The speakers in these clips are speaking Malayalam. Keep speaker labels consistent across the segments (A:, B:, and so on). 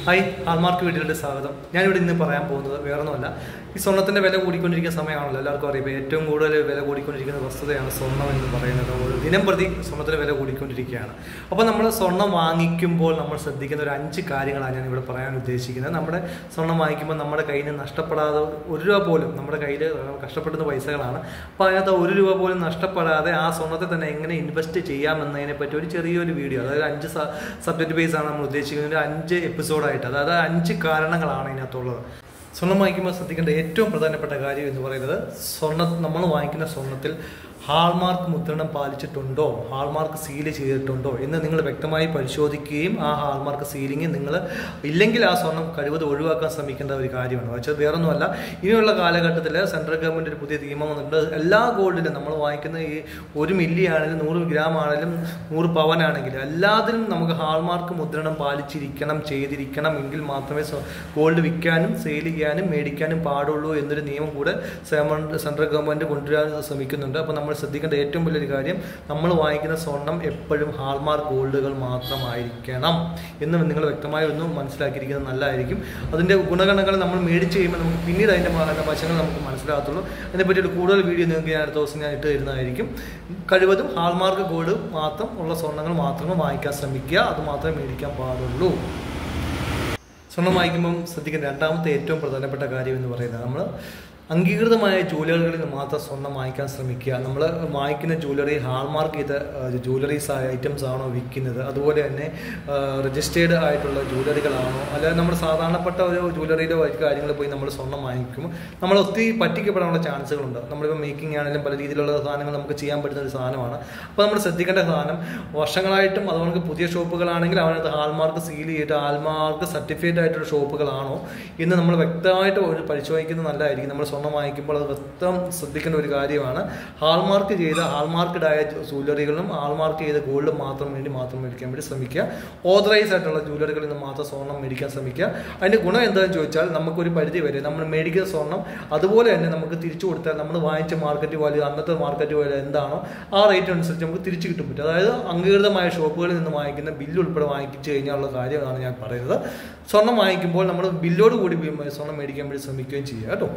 A: ഹായ് ഹാൾമാർക്ക് വീഡിയോയുടെ സ്വാഗതം ഞാനിവിടെ ഇന്ന് പറയാൻ പോകുന്നത് വേറൊന്നുമല്ല ഈ സ്വർണ്ണത്തിൻ്റെ വില കൂടിക്കൊണ്ടിരിക്കുന്ന സമയമാണല്ലോ എല്ലാവർക്കും അറിയാം ഇപ്പോൾ ഏറ്റവും കൂടുതൽ വില കൂടിക്കൊണ്ടിരിക്കുന്ന വസ്തുതയാണ് സ്വർണ്ണം എന്ന് പറയുന്നത് ഒരു ദിനം പ്രതി സ്വർണ്ണത്തിൻ്റെ വില കൂടിക്കൊണ്ടിരിക്കുകയാണ് അപ്പോൾ നമ്മൾ സ്വർണ്ണം വാങ്ങിക്കുമ്പോൾ നമ്മൾ ശ്രദ്ധിക്കുന്ന ഒരു അഞ്ച് കാര്യങ്ങളാണ് ഞാൻ ഇവിടെ പറയാൻ ഉദ്ദേശിക്കുന്നത് നമ്മുടെ സ്വർണ്ണം വാങ്ങിക്കുമ്പോൾ നമ്മുടെ കയ്യിൽ നിന്ന് നഷ്ടപ്പെടാതെ ഒരു രൂപ പോലും നമ്മുടെ കയ്യിൽ കഷ്ടപ്പെടുന്ന പൈസകളാണ് അപ്പോൾ അതിനകത്ത് ഒരു രൂപ പോലും നഷ്ടപ്പെടാതെ ആ സ്വർണ്ണത്തെ തന്നെ എങ്ങനെ ഇൻവെസ്റ്റ് ചെയ്യാമെന്നതിനെ പറ്റി ഒരു ചെറിയൊരു വീഡിയോ അതായത് അഞ്ച് സബ്ജക്റ്റ് ബേസ് ആണ് നമ്മൾ ഉദ്ദേശിക്കുന്നത് ഒരു അഞ്ച് എപ്പിസോഡായിട്ട് അതായത് അഞ്ച് കാരണങ്ങളാണ് ഇതിനകത്തുള്ളത് സ്വർണം വാങ്ങിക്കുമ്പോൾ ശ്രദ്ധിക്കേണ്ട ഏറ്റവും പ്രധാനപ്പെട്ട കാര്യം എന്ന് പറയുന്നത് സ്വർണ്ണ നമ്മൾ വാങ്ങിക്കുന്ന സ്വർണ്ണത്തിൽ ഹാൾമാർക്ക് മുദ്രണം പാലിച്ചിട്ടുണ്ടോ ഹാൾമാർക്ക് സീൽ ചെയ്തിട്ടുണ്ടോ എന്ന് നിങ്ങൾ വ്യക്തമായി പരിശോധിക്കുകയും ആ ഹാൾമാർക്ക് സീലിംഗ് നിങ്ങൾ ഇല്ലെങ്കിൽ ആ സ്വർണം കഴിവത് ഒഴിവാക്കാൻ ശ്രമിക്കേണ്ട ഒരു കാര്യമാണ് വെച്ചാൽ വേറൊന്നുമല്ല ഇനിയുള്ള കാലഘട്ടത്തിൽ സെൻട്രൽ ഗവൺമെൻറ് ഒരു പുതിയ നിയമം വന്നിട്ടുണ്ട് എല്ലാ ഗോൾഡിലും നമ്മൾ വാങ്ങിക്കുന്ന ഈ ഒരു മില്ലി ആണെങ്കിലും നൂറ് ഗ്രാം ആണെങ്കിലും നൂറ് പവൻ ആണെങ്കിലും എല്ലാത്തിനും നമുക്ക് ഹാൾമാർക്ക് മുദ്രണം പാലിച്ചിരിക്കണം ചെയ്തിരിക്കണം എങ്കിൽ മാത്രമേ ഗോൾഡ് വിൽക്കാനും സെയിൽ ചെയ്യാനും മേടിക്കാനും പാടുള്ളൂ എന്നൊരു നിയമം കൂടെ സെൻട്രൽ ഗവൺമെൻറ് കൊണ്ടുവരാൻ ശ്രമിക്കുന്നുണ്ട് അപ്പോൾ നമ്മൾ ശ്രദ്ധിക്കേണ്ട ഏറ്റവും വലിയൊരു കാര്യം നമ്മൾ വാങ്ങിക്കുന്ന സ്വർണം എപ്പോഴും ഹാൾമാർക്ക് ഗോൾഡുകൾ മാത്രമായിരിക്കണം എന്ന് നിങ്ങൾ വ്യക്തമായി ഒന്ന് മനസ്സിലാക്കിയിരിക്കുന്നത് നല്ലതായിരിക്കും അതിൻ്റെ ഗുണഗണങ്ങൾ നമ്മൾ മേടിച്ച് കഴിയുമ്പോൾ നമുക്ക് പിന്നീട് അതിൻ്റെ വശങ്ങൾ നമുക്ക് മനസ്സിലാകത്തുള്ളൂ അതിനെപ്പറ്റി ഒരു കൂടുതൽ വീഡിയോ നിങ്ങൾക്ക് ഞാൻ അടുത്ത ദിവസം ഞാൻ ഇട്ട് തരുന്നതായിരിക്കും കഴിവതും ഹാൾമാർക്ക് ഗോൾഡ് മാത്രം ഉള്ള സ്വർണ്ണങ്ങൾ മാത്രമേ വാങ്ങിക്കാൻ ശ്രമിക്കുക അത് മാത്രമേ മേടിക്കാൻ പാടുള്ളൂ സ്വർണം വാങ്ങിക്കുമ്പം ശ്രദ്ധിക്കുന്ന രണ്ടാമത്തെ ഏറ്റവും പ്രധാനപ്പെട്ട കാര്യം എന്ന് പറയുന്നത് നമ്മൾ അംഗീകൃതമായ ജ്വല്ലറികളിൽ നിന്ന് മാത്രം സ്വർണം വാങ്ങിക്കാൻ ശ്രമിക്കുക നമ്മൾ വാങ്ങിക്കുന്ന ജ്വല്ലറി ഹാൾമാർക്ക് ചെയ്ത ജ്വല്ലറീസ് ഐറ്റംസ് ആണോ വിൽക്കുന്നത് അതുപോലെ തന്നെ രജിസ്റ്റേർഡ് ആയിട്ടുള്ള ജ്വല്ലറികളാണോ അല്ലാതെ നമ്മൾ സാധാരണപ്പെട്ട ഒരു ജ്വല്ലറിയിലോ കാര്യങ്ങളിൽ പോയി നമ്മൾ സ്വർണം വാങ്ങിക്കുമ്പോൾ നമ്മൾ ഒത്തിരി പറ്റിക്കപ്പെടാനുള്ള ചാൻസുകളുണ്ട് നമ്മളിപ്പോൾ മേക്കിംഗ് ആണെങ്കിലും പല രീതിയിലുള്ള സാധനങ്ങൾ നമുക്ക് ചെയ്യാൻ പറ്റുന്ന ഒരു സാധനമാണ് അപ്പോൾ നമ്മൾ ശ്രദ്ധിക്കേണ്ട സാധനം വർഷങ്ങളായിട്ടും അതുകൊണ്ട് പുതിയ ഷോപ്പുകളാണെങ്കിൽ അവനകത്ത് ഹാൾമാർക്ക് സീൽ ചെയ്തിട്ട് ഹാൾമാർക്ക് സർട്ടിഫൈഡ് ആയിട്ടുള്ള ഷോപ്പുകളാണോ എന്ന് നമ്മൾ വ്യക്തമായിട്ട് ഒരു പരിശോധിക്കുന്നത് നല്ലതായിരിക്കും നമ്മൾ സ്വർണ്ണം വാങ്ങിക്കുമ്പോൾ അത് വ്യക്തം ശ്രദ്ധിക്കേണ്ട ഒരു കാര്യമാണ് ഹാൾമാർക്ക് ചെയ്ത ഹാൾമാർക്കഡായ ജ്വല്ലറികളും ഹാൾമാർക്ക് ചെയ്ത ഗോൾഡ് മാത്രം വേണ്ടി മാത്രം മേടിക്കാൻ വേണ്ടി ശ്രമിക്കുക ഓതറൈസ് ആയിട്ടുള്ള ജ്വല്ലറികളിൽ നിന്ന് മാത്രം സ്വർണ്ണം മേടിക്കാൻ ശ്രമിക്കുക അതിൻ്റെ ഗുണം എന്താണെന്ന് ചോദിച്ചാൽ നമുക്കൊരു പരിധി വരെ നമ്മൾ മേടിക്കുന്ന സ്വർണ്ണം അതുപോലെ തന്നെ നമുക്ക് തിരിച്ചു കൊടുത്താൽ നമ്മൾ വാങ്ങിച്ച മാർക്കറ്റ് വാല്യൂ അന്നത്തെ മാർക്കറ്റ് വാല്യൂ എന്താണോ ആ റേറ്റ് അനുസരിച്ച് നമുക്ക് തിരിച്ചു കിട്ടും പറ്റും അതായത് അംഗീകൃതമായ ഷോപ്പുകളിൽ നിന്ന് വാങ്ങിക്കുന്ന ബില്ല് ഉൾപ്പെടെ വാങ്ങിച്ചു കഴിഞ്ഞാലുള്ള കാര്യമാണ് ഞാൻ പറയുന്നത് സ്വർണ്ണം വാങ്ങിക്കുമ്പോൾ നമ്മൾ ബില്ലോട് കൂടി സ്വർണ്ണം മേടിക്കാൻ വേണ്ടി ശ്രമിക്കുകയും ചെയ്യുക കേട്ടോ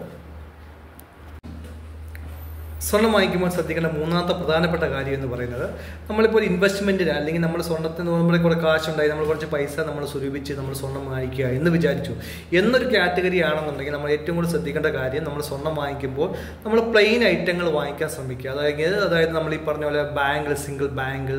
A: സ്വർണ്ണം വാങ്ങിക്കുമ്പോൾ ശ്രദ്ധിക്കേണ്ട മൂന്നാമത്തെ പ്രധാനപ്പെട്ട കാര്യം എന്ന് പറയുന്നത് നമ്മളിപ്പോൾ ഒരു ഇൻവെസ്റ്റ്മെൻറ്റിന് അല്ലെങ്കിൽ നമ്മൾ സ്വർണ്ണത്തിന് നമ്മളെ കുറേ കാശുണ്ടായി നമ്മൾ കുറച്ച് പൈസ നമ്മൾ സ്വരൂപിച്ച് നമ്മൾ സ്വർണ്ണം വാങ്ങിക്കുക എന്ന് വിചാരിച്ചു എന്നൊരു കാറ്റഗറി ആണെന്നുണ്ടെങ്കിൽ നമ്മൾ ഏറ്റവും കൂടുതൽ ശ്രദ്ധിക്കേണ്ട കാര്യം നമ്മൾ സ്വർണ്ണം വാങ്ങിക്കുമ്പോൾ നമ്മൾ പ്ലെയിൻ ഐറ്റങ്ങൾ വാങ്ങിക്കാൻ ശ്രമിക്കുക അതായത് അതായത് നമ്മൾ ഈ പറഞ്ഞ പോലെ ബാങ്കിൾ സിംഗിൾ ബാങ്കിൾ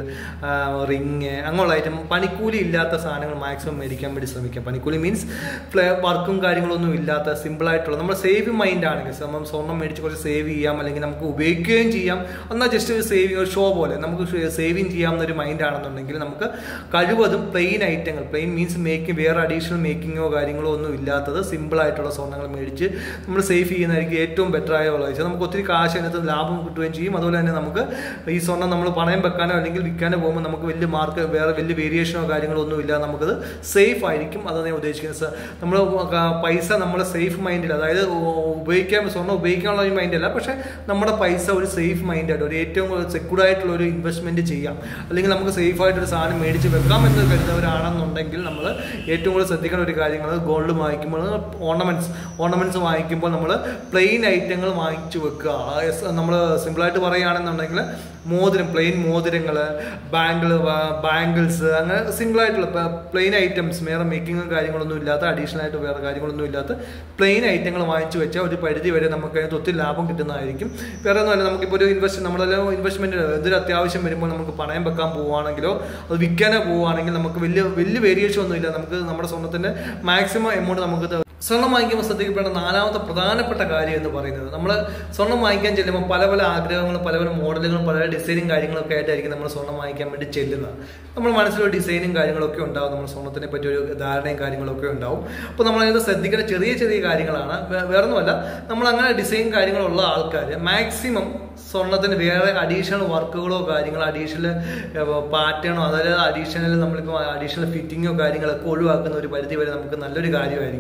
A: റിങ് അങ്ങനെയുള്ള ഐറ്റം പണിക്കൂലി ഇല്ലാത്ത സാധനങ്ങൾ മാക്സിമം മേടിക്കാൻ വേണ്ടി ശ്രമിക്കുക പണിക്കൂലി മീൻസ് വർക്കും കാര്യങ്ങളൊന്നും ഇല്ലാത്ത സിമ്പിളായിട്ടുള്ള നമ്മൾ സേവ് മൈൻഡ് ആണെങ്കിൽ നമ്മൾ സ്വർണ്ണം മേടിച്ച് കുറച്ച് സേവ് ചെയ്യാം അല്ലെങ്കിൽ നമുക്ക് ഉപയോഗിക്കുകയും ചെയ്യാം എന്നാൽ ജസ്റ്റ് ഒരു സേവിങ് ഒരു ഷോ പോലെ നമുക്ക് സേവിങ് ചെയ്യാവുന്ന ഒരു മൈൻഡ് ആണെന്നുണ്ടെങ്കിൽ നമുക്ക് കഴിവതും പ്ലെയിൻ ഐറ്റങ്ങൾ പ്ലെയിൻ മീൻസ് മേക്കിംഗ് വേറെ അഡീഷണൽ മേക്കിങ്ങോ കാര്യങ്ങളോ ഒന്നും ഇല്ലാത്തത് സിമ്പിൾ ആയിട്ടുള്ള സ്വർണ്ണങ്ങൾ മേടിച്ച് നമ്മൾ സേവ് ചെയ്യുന്നതായിരിക്കും ഏറ്റവും ബെറ്റർ ആയ വെച്ചാൽ നമുക്ക് ഒത്തിരി കാശ് അതിനകത്ത് ലാഭം കിട്ടുകയും ചെയ്യും അതുപോലെ തന്നെ നമുക്ക് ഈ സ്വർണ്ണം നമ്മൾ പണയം വെക്കാനോ അല്ലെങ്കിൽ വിൽക്കാനോ പോകുമ്പോൾ നമുക്ക് വലിയ മാർക്ക് വേറെ വലിയ വേരിയേഷനോ കാര്യങ്ങളോ ഒന്നും ഇല്ല നമുക്കത് സേഫ് ആയിരിക്കും അതാണ് ഞാൻ ഉദ്ദേശിക്കുന്നത് നമ്മൾ പൈസ നമ്മൾ സേഫ് മൈൻഡിൽ അതായത് ഉപയോഗിക്കാൻ സ്വർണ്ണം ഉപയോഗിക്കാനുള്ള ഒരു മൈൻഡല്ല പക്ഷേ നമ്മുടെ പൈസ ഒരു സേഫ് മൈൻഡായിട്ട് ഒരു ഏറ്റവും സെക്യൂർഡ് ആയിട്ടുള്ള ഒരു ഇൻവെസ്റ്റ്മെൻറ്റ് ചെയ്യാം അല്ലെങ്കിൽ നമുക്ക് സേഫ് ആയിട്ടൊരു സാധനം മേടിച്ച് വെക്കാം എന്ന് കരുതുന്നവരാണെന്നുണ്ടെങ്കിൽ നമ്മൾ ഏറ്റവും കൂടുതൽ ശ്രദ്ധിക്കേണ്ട ഒരു കാര്യങ്ങൾ ഗോൾഡ് വാങ്ങിക്കുമ്പോൾ ഓർണമെൻറ്റ്സ് ഓർണമെൻറ്റ്സ് വാങ്ങിക്കുമ്പോൾ നമ്മൾ പ്ലെയിൻ ഐറ്റങ്ങൾ വാങ്ങിച്ചു വെക്കുക നമ്മൾ സിമ്പിളായിട്ട് പറയുകയാണെന്നുണ്ടെങ്കിൽ മോതിരം പ്ലെയിൻ മോതിരങ്ങൾ ബാങ്കിൾ ബാങ്കിൾസ് അങ്ങനെ സിംഗിളായിട്ടുള്ള പ്ലെയിൻ ഐറ്റംസ് വേറെ മേക്കിങ്ങും കാര്യങ്ങളൊന്നും ഇല്ലാത്ത അഡീഷണൽ ആയിട്ട് വേറെ കാര്യങ്ങളൊന്നും ഇല്ലാത്ത പ്ലെയിൻ ഐറ്റങ്ങൾ വാങ്ങിച്ചു വെച്ചാൽ ഒരു പരിധി വരെ നമുക്ക് അതിനകത്ത് ഒത്തിരി ലാഭം കിട്ടുന്നതായിരിക്കും വേറെ ഒന്നുമല്ല നമുക്കിപ്പോൾ ഒരു ഇൻവെസ്റ്റ് നമ്മളെല്ലാം ഇൻവെസ്റ്റ്മെൻറ്റ് എന്തൊരു അത്യാവശ്യം വരുമ്പോൾ നമുക്ക് പണയം വെക്കാൻ പോവുകയാണെങ്കിലോ അത് വിൽക്കാനോ പോവുകയാണെങ്കിൽ നമുക്ക് വലിയ വലിയ വേരിയേഷൻ ഒന്നുമില്ല നമുക്ക് നമ്മുടെ സ്വർണ്ണത്തിൻ്റെ മാക്സിമം എമൗണ്ട് നമുക്ക് സ്വർണം വാങ്ങിക്കുമ്പോൾ ശ്രദ്ധിക്കപ്പെടേണ്ട നാലാമത്തെ പ്രധാനപ്പെട്ട കാര്യം എന്ന് പറയുന്നത് നമ്മൾ സ്വർണം വാങ്ങിക്കാൻ ചെല്ലുമ്പോൾ പല പല ആഗ്രഹങ്ങളും പല പല മോഡലുകളും പല ഡിസൈനും കാര്യങ്ങളൊക്കെ ആയിട്ടായിരിക്കും നമ്മൾ സ്വർണം വാങ്ങിക്കാൻ വേണ്ടി ചെല്ലുന്നത് നമ്മൾ മനസ്സിലൊരു ഡിസൈനും കാര്യങ്ങളൊക്കെ ഉണ്ടാവും നമ്മൾ സ്വർണ്ണത്തിനെ പറ്റി ഒരു ധാരണയും കാര്യങ്ങളൊക്കെ ഉണ്ടാവും അപ്പോൾ നമ്മൾ അതിനകത്ത് ശ്രദ്ധിക്കേണ്ട ചെറിയ ചെറിയ കാര്യങ്ങളാണ് വേറൊന്നുമല്ല നമ്മൾ അങ്ങനെ ഡിസൈൻ കാര്യങ്ങളുള്ള ആൾക്കാർ മാക്സിമം സ്വർണ്ണത്തിന് വേറെ അഡീഷണൽ വർക്കുകളോ കാര്യങ്ങളോ അഡീഷണൽ പാറ്റേണോ അതായത് അഡീഷണൽ നമ്മളിപ്പോൾ അഡീഷണൽ ഫിറ്റിങ്ങോ കാര്യങ്ങളൊക്കെ ഒഴിവാക്കുന്ന ഒരു പരിധി വരെ നമുക്ക് നല്ലൊരു കാര്യമായിരിക്കും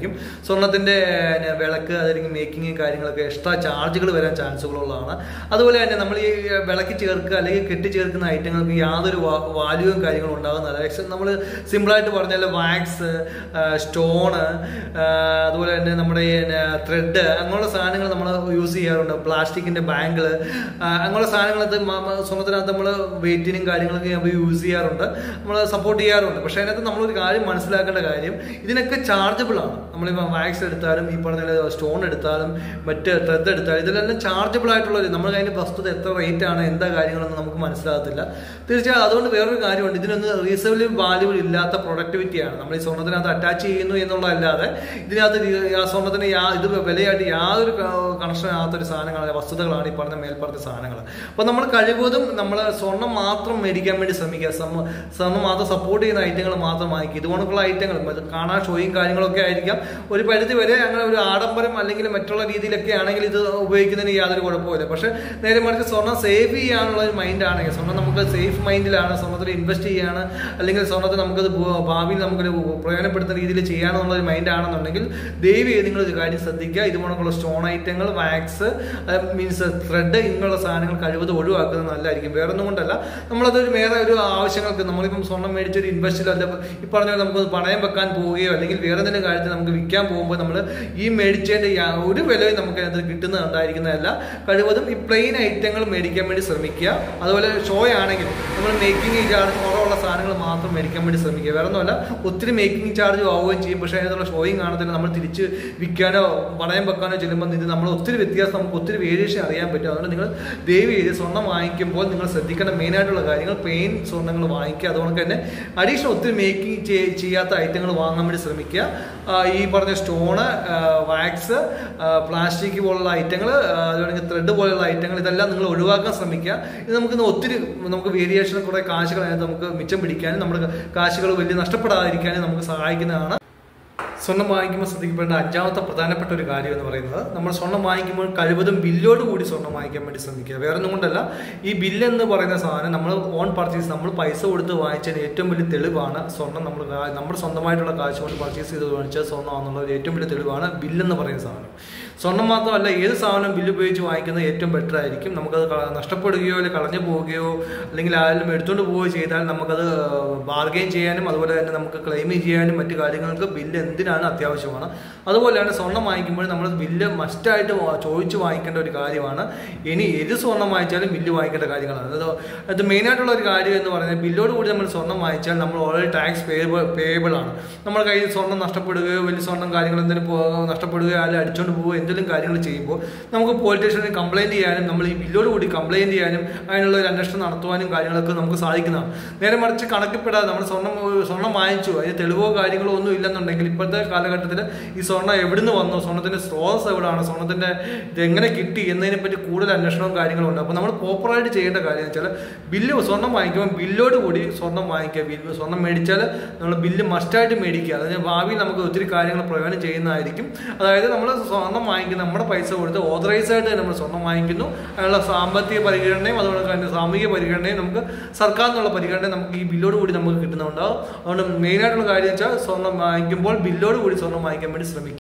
A: സ്വർണത്തിൻ്റെ പിന്നെ വിളക്ക് അതായിരിക്കും മേക്കിങ് കാര്യങ്ങളൊക്കെ എക്സ്ട്രാ ചാർജുകൾ വരാൻ ചാൻസുകളുള്ളതാണ് അതുപോലെ തന്നെ നമ്മൾ ഈ വിളക്ക് ചേർക്കുക അല്ലെങ്കിൽ കെട്ടി ചേർക്കുന്ന ഐറ്റങ്ങൾക്ക് യാതൊരു വാല്യൂവും കാര്യങ്ങളും ഉണ്ടാകുന്നതല്ല നമ്മൾ സിമ്പിളായിട്ട് പറഞ്ഞാൽ വാക്സ് സ്റ്റോണ് അതുപോലെ തന്നെ നമ്മുടെ ഈ ത്രെഡ് അങ്ങനെയുള്ള സാധനങ്ങൾ നമ്മൾ യൂസ് ചെയ്യാറുണ്ട് പ്ലാസ്റ്റിക്കിൻ്റെ ബാങ്കിൾ അങ്ങനെയുള്ള സാധനങ്ങളത് സ്വർണ്ണത്തിനകത്ത് നമ്മൾ വെയിറ്റിനും കാര്യങ്ങളൊക്കെ നമ്മൾ യൂസ് ചെയ്യാറുണ്ട് നമ്മൾ സപ്പോർട്ട് ചെയ്യാറുണ്ട് പക്ഷേ അതിനകത്ത് നമ്മളൊരു കാര്യം മനസ്സിലാക്കേണ്ട കാര്യം ഇതിനൊക്കെ ചാർജബിൾ ആണ് നമ്മളിപ്പോൾ വാക്സ് എടുത്താലും ഈ പറഞ്ഞ സ്റ്റോൺ എടുത്താലും മറ്റ് ത്രെഡ് എടുത്താലും ഇതിലെല്ലാം ചാർജബിൾ ആയിട്ടുള്ള നമ്മൾ അതിൻ്റെ വസ്തുത എത്ര റേറ്റ് ആണ് എന്താ കാര്യങ്ങളൊന്നും നമുക്ക് മനസ്സിലാകത്തില്ല തീർച്ചയായും അതുകൊണ്ട് വേറൊരു കാര്യമുണ്ട് ഇതിനൊന്ന് റീസണബിൾ വാല്യൂബിൾ ഇല്ലാത്ത പ്രൊഡക്ടിവിറ്റിയാണ് നമ്മൾ ഈ സ്വർണ്ണത്തിനകത്ത് അറ്റാച്ച് ചെയ്യുന്നു എന്നുള്ളതല്ലാതെ ഇതിനകത്ത് ഈ സ്വർണ്ണത്തിന് യാ ഇത് വിലയായിട്ട് യാതൊരു കണക്ഷൻ ആകാത്തൊരു സാധനങ്ങളാണ് വസ്തുതകളാണ് ഈ പറഞ്ഞ മേൽപ്പറഞ്ഞ സാധനങ്ങൾ അപ്പോൾ നമ്മൾ കഴിവതും നമ്മൾ സ്വർണം മാത്രം മേടിക്കാൻ വേണ്ടി ശ്രമിക്കുക സ്വർണ്ണം മാത്രം സപ്പോർട്ട് ചെയ്യുന്ന ഐറ്റങ്ങൾ മാത്രം വാങ്ങിക്കുക ഇതുകൊണ്ടുള്ള ഐറ്റങ്ങൾ കാണാൻ ഷോയും കാര്യങ്ങളൊക്കെ ആയിരിക്കാം ഒരു പരിധി വരെ അങ്ങനെ ഒരു ആഡംബരം അല്ലെങ്കിൽ മറ്റുള്ള രീതിയിലൊക്കെ ആണെങ്കിൽ ഇത് ഉപയോഗിക്കുന്നതിന് യാതൊരു കുഴപ്പമില്ല പക്ഷേ നേരെ മറിച്ച് സ്വർണ്ണം സേവ് ചെയ്യാനുള്ള ഒരു മൈൻഡാണെങ്കിൽ സ്വർണ്ണം നമുക്ക് സേഫ് മൈൻഡിലാണ് സ്വർണ്ണത്തിൽ ഇൻവെസ്റ്റ് ചെയ്യാണ് അല്ലെങ്കിൽ സ്വർണ്ണത്തിൽ നമുക്കത് ഭാവിയിൽ നമുക്കൊരു പ്രയോജനപ്പെടുത്തുന്ന രീതിയിൽ ചെയ്യാനുള്ള ഒരു മൈൻഡാണെന്നുണ്ടെങ്കിൽ ദയവ് ചെയ്ത് നിങ്ങൾ ഒരു കാര്യം ശ്രദ്ധിക്കുക ഇതുപോലുള്ള സ്റ്റോൺ ഐറ്റങ്ങൾ വാക്സ് മീൻസ് ത്രെഡ് ഇങ്ങനെയുള്ള സാധനങ്ങൾ കഴിവത് ഒഴിവാക്കുന്നത് നല്ലതായിരിക്കും വേറെ ഒന്നും കൊണ്ടല്ല നമ്മളതൊരു വേറെ ഒരു ആവശ്യങ്ങൾക്ക് നമ്മളിപ്പം സ്വർണ്ണം മേടിച്ചൊരു ഇൻവെസ്റ്റിലോ അല്ല ഈ പറഞ്ഞ പോലെ നമുക്ക് പണയം വെക്കാൻ പോവുകയോ അല്ലെങ്കിൽ വേറെ എന്തെങ്കിലും കാര്യത്തിൽ നമുക്ക് വിൽക്കാൻ പോകുമ്പോൾ നമ്മൾ ഈ മേടിച്ചതിൻ്റെ ഒരു വിലയും നമുക്ക് അതിനകത്ത് കിട്ടുന്നത് ഉണ്ടായിരിക്കുന്നതല്ല കഴിവതും ഈ പ്ലെയിൻ ഐറ്റങ്ങൾ മേടിക്കാൻ വേണ്ടി ശ്രമിക്കുക അതുപോലെ ഷോ ആണെങ്കിൽ നമ്മൾ മേക്കിംഗ് ചാർജ് കുറവുള്ള സാധനങ്ങൾ മാത്രം മേടിക്കാൻ വേണ്ടി ശ്രമിക്കുക വേറെ ഒന്നുമല്ല ഒത്തിരി മേക്കിംഗ് ചാർജ് ആവുകയും ചെയ്യും പക്ഷേ അതിനുള്ള ഷോയും കാണത്തില്ല നമ്മൾ തിരിച്ച് വിൽക്കാനോ പണയം വെക്കാനോ ചെല്ലുമ്പോൾ ഇത് നമ്മൾ ഒത്തിരി വ്യത്യാസം നമുക്ക് ഒത്തിരി വേരിയേഷൻ അറിയാൻ പറ്റും അതുകൊണ്ട് നിങ്ങൾ ദയവ് ചെയ്ത് സ്വർണ്ണം വാങ്ങിക്കുമ്പോൾ നിങ്ങൾ ശ്രദ്ധിക്കേണ്ട മെയിനായിട്ടുള്ള കാര്യങ്ങൾ പെയിൻ സ്വർണ്ണങ്ങൾ വാങ്ങിക്കുക അതുകൊണ്ട് തന്നെ അഡീഷണൽ ഒത്തിരി മേക്കിംഗ് ചെയ്യാത്ത ഐറ്റങ്ങൾ വാങ്ങാൻ വേണ്ടി ശ്രമിക്കുക ഈ പറഞ്ഞ സ്റ്റോണ് വാക്സ് പ്ലാസ്റ്റിക് പോലുള്ള ഐറ്റങ്ങൾ അതുപോലെ ത്രെഡ് പോലുള്ള ഐറ്റങ്ങൾ ഇതെല്ലാം നിങ്ങൾ ഒഴിവാക്കാൻ ശ്രമിക്കുക ഇത് നമുക്ക് ഒത്തിരി നമുക്ക് വേരിയേഷൻ കുറേ കാശുകൾ അതിനകത്ത് നമുക്ക് മിച്ചം പിടിക്കാനും നമ്മുടെ കാശുകൾ വലിയ നഷ്ടപ്പെടാതിരിക്കാനും നമുക്ക് സഹായിക്കുന്നതാണ് സ്വർണം വാങ്ങിക്കുമ്പോൾ ശ്രദ്ധിക്കപ്പെടേണ്ട അഞ്ചാമത്തെ പ്രധാനപ്പെട്ട ഒരു കാര്യം എന്ന് പറയുന്നത് നമ്മൾ സ്വർണം വാങ്ങിക്കുമ്പോൾ കഴിവതും ബില്ലോട് കൂടി സ്വർണം വാങ്ങിക്കാൻ വേണ്ടി ശ്രമിക്കുക വേറെ ഒന്നും കൊണ്ടല്ല ഈ ബില്ല് എന്ന് പറയുന്ന സാധനം നമ്മൾ ഓൺ പർച്ചേസ് നമ്മൾ പൈസ കൊടുത്ത് വാങ്ങിച്ചതിന് ഏറ്റവും വലിയ തെളിവാണ് സ്വർണം നമ്മൾ നമ്മുടെ സ്വന്തമായിട്ടുള്ള കാശ് കൊണ്ട് പർച്ചേസ് ചെയ്ത് വാങ്ങിച്ച സ്വർണ്ണമാണെന്നുള്ള ഏറ്റവും വലിയ തെളിവാണ് ബില്ലെന്ന് പറയുന്ന സാധനം സ്വർണം മാത്രമല്ല ഏത് സാധനം ബില്ല് ഉപയോഗിച്ച് വാങ്ങിക്കുന്നത് ഏറ്റവും ബെറ്റർ ആയിരിക്കും നമുക്കത് നഷ്ടപ്പെടുകയോ അല്ലെങ്കിൽ കളഞ്ഞു പോവുകയോ അല്ലെങ്കിൽ ആരെങ്കിലും എടുത്തുകൊണ്ട് പോവുകയോ ചെയ്താൽ നമുക്കത് ബാർഗെയിൻ ചെയ്യാനും അതുപോലെ തന്നെ നമുക്ക് ക്ലെയിം ചെയ്യാനും മറ്റു കാര്യങ്ങൾക്ക് ബില്ല് എന്തിനാണ് അത്യാവശ്യമാണ് അതുപോലെയാണ് സ്വർണം വാങ്ങിക്കുമ്പോൾ നമ്മൾ ബില്ല് മസ്റ്റായിട്ട് ചോദിച്ച് വാങ്ങിക്കേണ്ട ഒരു കാര്യമാണ് ഇനി ഏത് സ്വർണം വാങ്ങിച്ചാലും ബില്ല് വാങ്ങിക്കേണ്ട കാര്യങ്ങളാണ് അത് അത് മെയിനായിട്ടുള്ള ഒരു കാര്യം എന്ന് പറയുന്നത് ബില്ലോട് കൂടി നമ്മൾ സ്വർണം വാങ്ങിച്ചാൽ നമ്മൾ ഓൾറെഡി ടാക്സ് പേയബിൾ പേയബിൾ ആണ് നമ്മുടെ കയ്യിൽ സ്വർണം നഷ്ടപ്പെടുകയോ വലിയ സ്വർണം കാര്യങ്ങൾ എന്തെങ്കിലും നഷ്ടപ്പെടുകയോ അല്ലെങ്കിൽ അടിച്ചുകൊണ്ട് പോവുകയോ എന്തെങ്കിലും കാര്യങ്ങൾ ചെയ്യുമ്പോൾ നമുക്ക് പോലീസ് സ്റ്റേഷനിൽ കംപ്ലയിൻറ്റ് ചെയ്യാനും നമ്മൾ ഈ ബില്ലോട് കൂടി കംപ്ലയിൻറ്റ് ചെയ്യാനും അതിനുള്ള ഒരു അന്വേഷണം നടത്തുവാനും കാര്യങ്ങളൊക്കെ നമുക്ക് സാധിക്കുന്നതാണ് നേരെ മറിച്ച് കണക്കിപ്പെടാതെ നമ്മൾ സ്വർണ്ണം സ്വർണ്ണം വാങ്ങിച്ചു അതിന് തെളിവോ കാര്യങ്ങളോ ഒന്നും ഇല്ലെന്നുണ്ടെങ്കിൽ ഇപ്പോഴത്തെ കാലഘട്ടത്തിൽ ഈ സ്വർണ്ണം എവിടുന്ന് വന്നു സ്വർണ്ണത്തിൻ്റെ സ്രോതസ് എവിടെയാണ് സ്വർണ്ണത്തിൻ്റെ ഇത് എങ്ങനെ കിട്ടി എന്നതിനെ പറ്റി കൂടുതൽ അന്വേഷണവും കാര്യങ്ങളും ഉണ്ട് അപ്പോൾ നമ്മൾ പ്രോപ്പറായിട്ട് ചെയ്യേണ്ട കാര്യം എന്ന് വെച്ചാൽ ബില്ല് സ്വർണ്ണം വാങ്ങിക്കുമ്പോൾ ബില്ലോട് കൂടി സ്വർണ്ണം വാങ്ങിക്കുക ബില്ല് സ്വർണ്ണം മേടിച്ചാൽ നമ്മൾ ബില്ല് മസ്റ്റായിട്ട് മേടിക്കുക അതായത് ഭാവിയിൽ നമുക്ക് ഒത്തിരി കാര്യങ്ങൾ പ്രയോജനം ചെയ്യുന്നതായിരിക്കും അതായത് നമ്മൾ സ്വർണ്ണം വാങ്ങിക്കുന്ന നമ്മുടെ പൈസ കൊടുത്ത് ഓതറൈസ് ആയിട്ട് നമ്മൾ സ്വർണ്ണം വാങ്ങിക്കുന്നു അതിനുള്ള സാമ്പത്തിക പരിഗണനയും അതുപോലെ തന്നെ സാമൂഹിക പരിഗണനയും നമുക്ക് സർക്കാർ എന്നുള്ള പരിഗണന നമുക്ക് ഈ ബില്ലോട് കൂടി നമുക്ക് കിട്ടുന്നുണ്ടാവും അതുകൊണ്ട് മെയിനായിട്ടുള്ള കാര്യം വെച്ചാൽ സ്വർണ്ണം വാങ്ങിക്കുമ്പോൾ ബില്ലോട് കൂടി സ്വർണ്ണം വാങ്ങിക്കാൻ വേണ്ടി ശ്രമിക്കുക